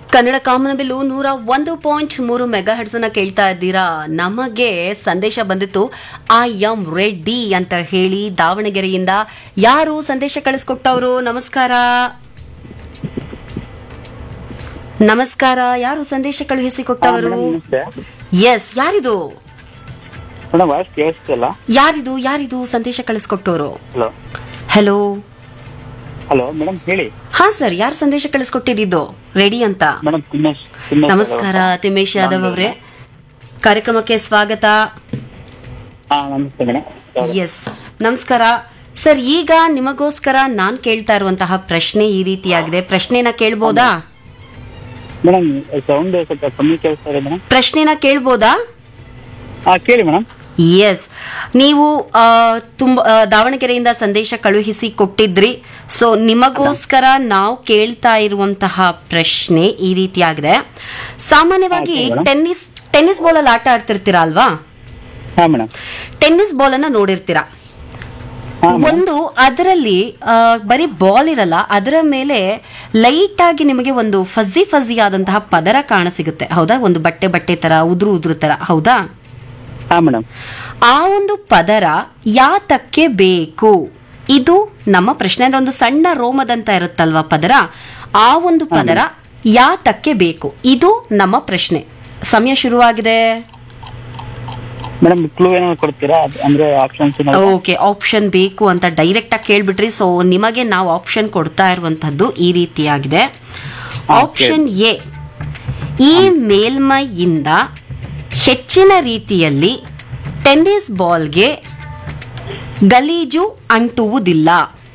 ಕನ್ನಡ ಕಾಮನಬಿಲ್ಲು ನೂರ ಒಂದು ಪಾಯಿಂಟ್ ಮೂರು ಮೆಗಾ ಅನ್ನ ಕೇಳ್ತಾ ಇದ್ದೀರಾ ನಮಗೆ ಸಂದೇಶ ಬಂದಿತ್ತು ಐ ಎಂ ರೆಡ್ಡಿ ಅಂತ ಹೇಳಿ ದಾವಣಗೆರೆಯಿಂದ ಯಾರು ಸಂದೇಶ ಕಳಿಸ್ಕೊಟ್ಟವರು ನಮಸ್ಕಾರ ನಮಸ್ಕಾರ ಯಾರು ಸಂದೇಶ ಕಳುಹಿಸಿಕೊಟ್ಟವರು ನಮಸ್ತೆ ಎಸ್ ಯಾರಿದು ಮೇಡಮ್ ವಾಯ್ಸ್ ಕೇಳಿಸ್ತಿಲ್ಲ ಯಾರಿದು ಯಾರಿದು ಸಂದೇಶ ಕಳಿಸ್ಕೊಟ್ಟವರು ಹಲೋ ಹಲೋ ಹಲೋ ಮೇಡಮ್ ಹೇಳಿ ಹಾ ಸರ್ ಯಾರು ಸಂದೇಶ ಕಳಿಸ್ಕೊಟ್ಟಿದ್ದು ರೆಡಿ ಅಂತ ಮೇಡಮ್ ತಿಮ್ಮೇಶ್ ತಿಮ್ಮೇಶ್ ನಮಸ್ಕಾರ ತಿಮೇಶ್ ಯಾದವ್ ಅವರೇ ಕಾರ್ಯಕ್ರಮಕ್ಕೆ ಸ್ವಾಗತ ಹಾ ನಮಸ್ತೆ ಮೇಡಮ್ ಎಸ್ ನಮಸ್ಕಾರ ಸರ್ ಈಗ ನಿಮಗೋಸ್ಕರ ನಾನ್ ಕೇಳ್ತಾ ಇರುವಂತಹ ಪ್ರಶ್ನೆ ಈ ರೀತಿಯಾಗಿದೆ ಪ್ರಶ್ನೆನ ಕೇಳ್ಬೋದಾ ಮೇಡಮ್ ಸೌಂಡ್ ಸ್ವಲ್ಪ ಕಮ್ಮಿ ಕೇಳಿಸ್ತಾ ಇದೆ ಮೇಡಮ್ ಪ್ರಶ್ನೆನ ಕೇಳ್ಬೋದಾ ಹಾ ಕೇಳಿ ಮೇಡಮ್ ಎಸ್ ನೀವು ಆ, ತುಂಬ ಆ, ದಾವಣಗೆರೆಯಿಂದ ಸಂದೇಶ ಕಳುಹಿಸಿ ಕೊಟ್ಟಿದ್ರಿ ಸೊ ನಿಮಗೋಸ್ಕರ ನಾವು ಕೇಳ್ತಾ ಇರುವಂತಹ ಪ್ರಶ್ನೆ ಈ ರೀತಿಯಾಗಿದೆ ಸಾಮಾನ್ಯವಾಗಿ ಆಯ್ತು ಮೇಡಮ್. ಟೆನ್ನಿಸ್ ಟೆನ್ನಿಸ್ ಬಾಲ್ ಅಲ್ಲಿ ಆಟ ಆಡ್ತಿರ್ತೀರಾ ಅಲ್ವಾ ಹಾ ಮೇಡಮ್ ಟೆನ್ನಿಸ್ ಬಾಲ್ ಅನ್ನ ನೋಡಿರ್ತೀರಾ ಹಾ ಒಂದು ಅದರಲ್ಲಿ ಆ, ಬರೀ ಬಾಲ್ ಇರಲ್ಲ ಅದರ ಮೇಲೆ ಲೈಟ್ ಆಗಿ ನಿಮಗೆ ಒಂದು ಫಜಿ ಫಜಿ ಆದಂತಹ ಪದರ ಕಾಣಸಿಗುತ್ತೆ ಹೌದಾ ಒಂದು ಬಟ್ಟೆ ಬಟ್ಟೆ ತರ ಉದುರು ಉದುರು ತರ ಹೌದಾ ಹಾ ಮೇಡಮ್ ಆ ಒಂದು ಪದರ ಯಾತಕ್ಕೆ ಬೇಕು ಇದು ನಮ್ಮ ಪ್ರಶ್ನೆ ಅಂದ್ರೆ ಒಂದು ಸಣ್ಣ ರೋಮದಂತ ಇರುತ್ತಲ್ವಾ ಪದರ ಆ ಒಂದು ಪದರ ಯಾತಕ್ಕೆ ಬೇಕು ಇದು ನಮ್ಮ ಪ್ರಶ್ನೆ ಸಮಯ ಶುರುವಾಗಿದೆ ಮೇಡಮ್ ಕ್ಲೂ ಏನಾದ್ರು ಕೊಡ್ತೀರಾ ಅದ್- ಅಂದ್ರೆ ಆಪ್ಷನ್ಸ್ ಓಕೆ ಆಪ್ಷನ್ ಬೇಕು ಅಂತ ಡೈರೆಕ್ಟ್ ಆಗಿ ಕೇಳ್ಬಿಟ್ರಿ ಸೊ ನಿಮಗೆ ನಾವು ಆಪ್ಷನ್ ಕೊಡ್ತಾ ಇರುವಂತದ್ದು ಈ ರೀತಿಯಾಗಿದೆ ಆಪ್ಷನ್ ಎ ಈ ಮೇಲ್ಮೈಯಿಂದ ಹೆಚ್ಚಿನ ರೀತಿಯಲ್ಲಿ ಟೆನ್ನಿಸ್ ಬಾಲ್ಗೆ ಗಲೀಜು ಅಂಟುವುದಿಲ್ಲ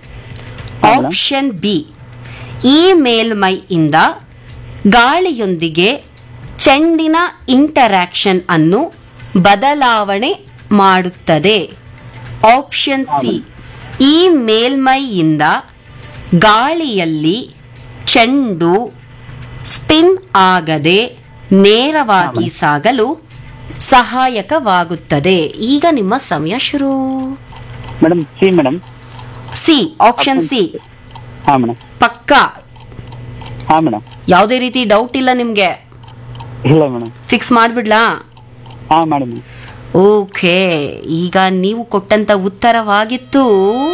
ಆಪ್ಷನ್ ಬಿ ಈ ಮೇಲ್ಮೈಯಿಂದ ಗಾಳಿಯೊಂದಿಗೆ ಚೆಂಡಿನ ಇಂಟರಾಕ್ಷನ್ ಅನ್ನು ಬದಲಾವಣೆ ಮಾಡುತ್ತದೆ ಆಪ್ಷನ್ ಸಿ ಈ ಮೇಲ್ಮೈಯಿಂದ ಗಾಳಿಯಲ್ಲಿ ಚೆಂಡು ಸ್ಪಿನ್ ಆಗದೆ ನೇರವಾಗಿ ಸಾಗಲು ಸಹಾಯಕವಾಗುತ್ತದೆ ಈಗ ನಿಮ್ಮ ಸಮಯ ಶುರು madam C madam C option C ಹಾ ಮೇಡಮ್ ಪಕ್ಕಾ ಹಾ ಮೇಡಮ್ ಯಾವುದೇ ರೀತಿ ಡೌಟ್ ಇಲ್ಲ ನಿಮ್ಗೆ ಇಲ್ಲ ಮೇಡಮ್ ಫಿಕ್ಸ್ ಮಾಡ್ಬಿಡ್ಲಾ ಹಾ ಮಾಡಿ ಮೇಡಮ್ ಓಕೆ ಈಗ ನೀವು ಕೊಟ್ಟಂತ ಉತ್ತರವಾಗಿತ್ತು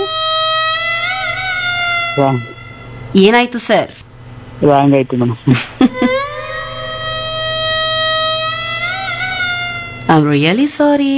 ಏನಾಯ್ತು ಸರ್ ರಾಂಗ್ ಆಯ್ತು madam I really sorry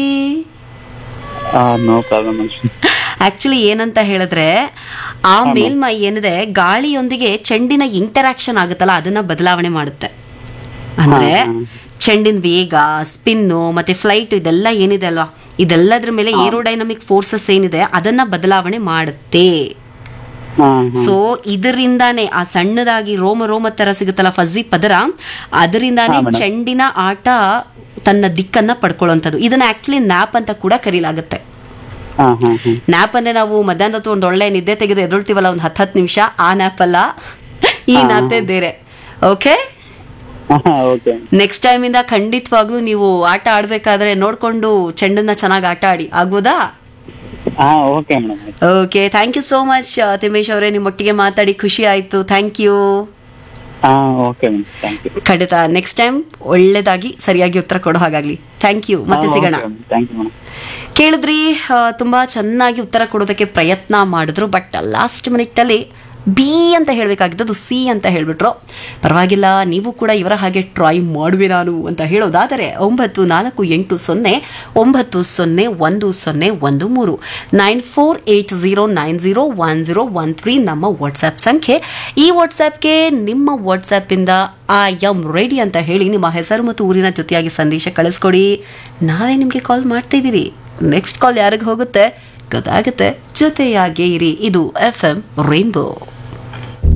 no problem madam actually ಏನಂತ ಹೇಳಿದ್ರೆ ಆ ಮೇಲ್ಮೈ ಏನಿದೆ ಗಾಳಿಯೊಂದಿಗೆ ಚೆಂಡಿನ ಇಂಟರಾಕ್ಷನ್ ಆಗುತ್ತಲ್ಲ ಅದನ್ನ ಬದಲಾವಣೆ ಮಾಡುತ್ತೆ ಅಂದ್ರೆ ಹಾ, ಹಾ. ಚೆಂಡಿನ ವೇಗ ಸ್ಪಿನ್ನು ಮತ್ತೆ ಫ್ಲೈಟ್ ಇದೆಲ್ಲ ಏನಿದೆ ಅಲ್ವಾ ಇದೆಲ್ಲದ್ರ ಮೇಲೆ ಏರೋಡೈನಮಿಕ್ ಫೋರ್ಸಸ್ ಏನಿದೆ ಅದನ್ನ ಬದಲಾವಣೆ ಮಾಡುತ್ತೆ ಹಾ ಸೊ ಇದರಿಂದಾನೇ ಆ ಸಣ್ಣದಾಗಿ ರೋಮ ರೋಮ ತರ ಸಿಗುತ್ತಲ್ಲ ಫಜಿ ಪದರ ಅದರಿಂದಾನೇ ಹಾ, madam. ಚೆಂಡಿನ ಆಟ ತನ್ನ ದಿಕ್ಕನ್ನ ಪಡ್ಕೊಳ್ಳುವಂಥದ್ದು ಇದನ್ನ ಆಕ್ಚುಲಿ ನ್ಯಾಪ್ ಅಂತ ಕೂಡ ಕರೀಲಾಗುತ್ತೆ ಹಾ ಹಾ ಹಾ ನ್ಯಾಪ್ ಅಂದ್ರೆ ನಾವು ಮಧ್ಯಾಹ್ನ ಹೊತ್ತು ಒಂದು ಒಳ್ಳೆ ನಿದ್ದೆ ತೆಗೆದು ಎದುಳ್ತೀವಲ್ಲ ಒಂದು ಹತ್ತು ಹತ್ತು ನಿಮಿಷ ಆ ನ್ಯಾಪ್ ಅಲ್ಲ ಈ ಹಾ. ನ್ಯಾಪೇ ಬೇರೆ ಓಕೆ ಹಾ ಓಕೆ ನೆಕ್ಸ್ಟ್ ಟೈಮ್ ಇಂದ ಖಂಡಿತವಾಗ್ಲೂ ನೀವು ಆಟ ಆಡ್ಬೇಕಾದ್ರೆ ನೋಡ್ಕೊಂಡು ಚೆಂಡನ್ನ ಚೆನ್ನಾಗಿ ಆಟ ಆಡಿ ಆಗ್ಬೋದಾ ಹಾ okay madam okay thank you so much Thimesh ಅವರೇ ನಿಮ್ಮೊಟ್ಟಿಗೆ ಮಾತಾಡಿ ಖುಷಿ ಆಯ್ತು ಥ್ಯಾಂಕ್ ಯು ಹಾ ಓಕೆ ಮೇಡಮ್ ಥ್ಯಾಂಕ್ ಯು ಖಂಡಿತ ನೆಕ್ಸ್ಟ್ ಟೈಮ್ ಒಳ್ಳೇದಾಗಿ ಸರಿಯಾಗಿ ಉತ್ತರ ಕೊಡೋ ಹಾಗಾಗ್ಲಿ ಥ್ಯಾಂಕ್ ಯು ಮತ್ತೆ ಸಿಗೋಣ ಥ್ಯಾಂಕ್ ಯು ಮೇಡಮ್ ಕೇಳಿದ್ರಿ ಆ, ತುಂಬಾ ಚೆನ್ನಾಗಿ ಉತ್ತರ ಕೊಡೋದಕ್ಕೆ ಪ್ರಯತ್ನ ಮಾಡಿದ್ರು ಬಟ್ ಲಾಸ್ಟ್ ಮಿನಿಟಲ್ಲಿ ಬಿ ಅಂತ ಹೇಳಬೇಕಾಗಿದ್ದದು ಸಿ ಅಂತ ಹೇಳ್ಬಿಟ್ರು ಪರವಾಗಿಲ್ಲ ನೀವು ಕೂಡ ಇವರ ಹಾಗೆ ಟ್ರೈ ಮಾಡುವೆ ನಾನು ಅಂತ ಹೇಳೋದಾದರೆ ಒಂಬತ್ತು ನಾಲ್ಕು ಎಂಟು ಸೊನ್ನೆ ಒಂಬತ್ತು ಸೊನ್ನೆ ಒಂದು ಸೊನ್ನೆ ಒಂದು ಮೂರು nine four eight zero nine zero one zero one three ನಮ್ಮ ವಾಟ್ಸ್ಆ್ಯಪ್ ಸಂಖ್ಯೆ ಈ ವಾಟ್ಸ್ಆ್ಯಪ್ಗೆ ನಿಮ್ಮ ವಾಟ್ಸ್ಆ್ಯಪಿಂದ ಐ ಎಮ್ ರೆಡಿ ಅಂತ ಹೇಳಿ ನಿಮ್ಮ ಹೆಸರು ಮತ್ತು ಊರಿನ ಜೊತೆಯಾಗಿ ಸಂದೇಶ ಕಳಿಸ್ಕೊಡಿ ನಾವೇ ನಿಮಗೆ ಕಾಲ್ ಮಾಡ್ತೀವಿ ರೀ ನೆಕ್ಸ್ಟ್ ಕಾಲ್ ಯಾರಿಗೆ ಹೋಗುತ್ತೆ ಗೊತ್ತಾಗುತ್ತೆ ಜೊತೆಯಾಗೇ ಇರಿ ಇದು ಎಫ್ ಎಂ ರೈನ್ಬೋ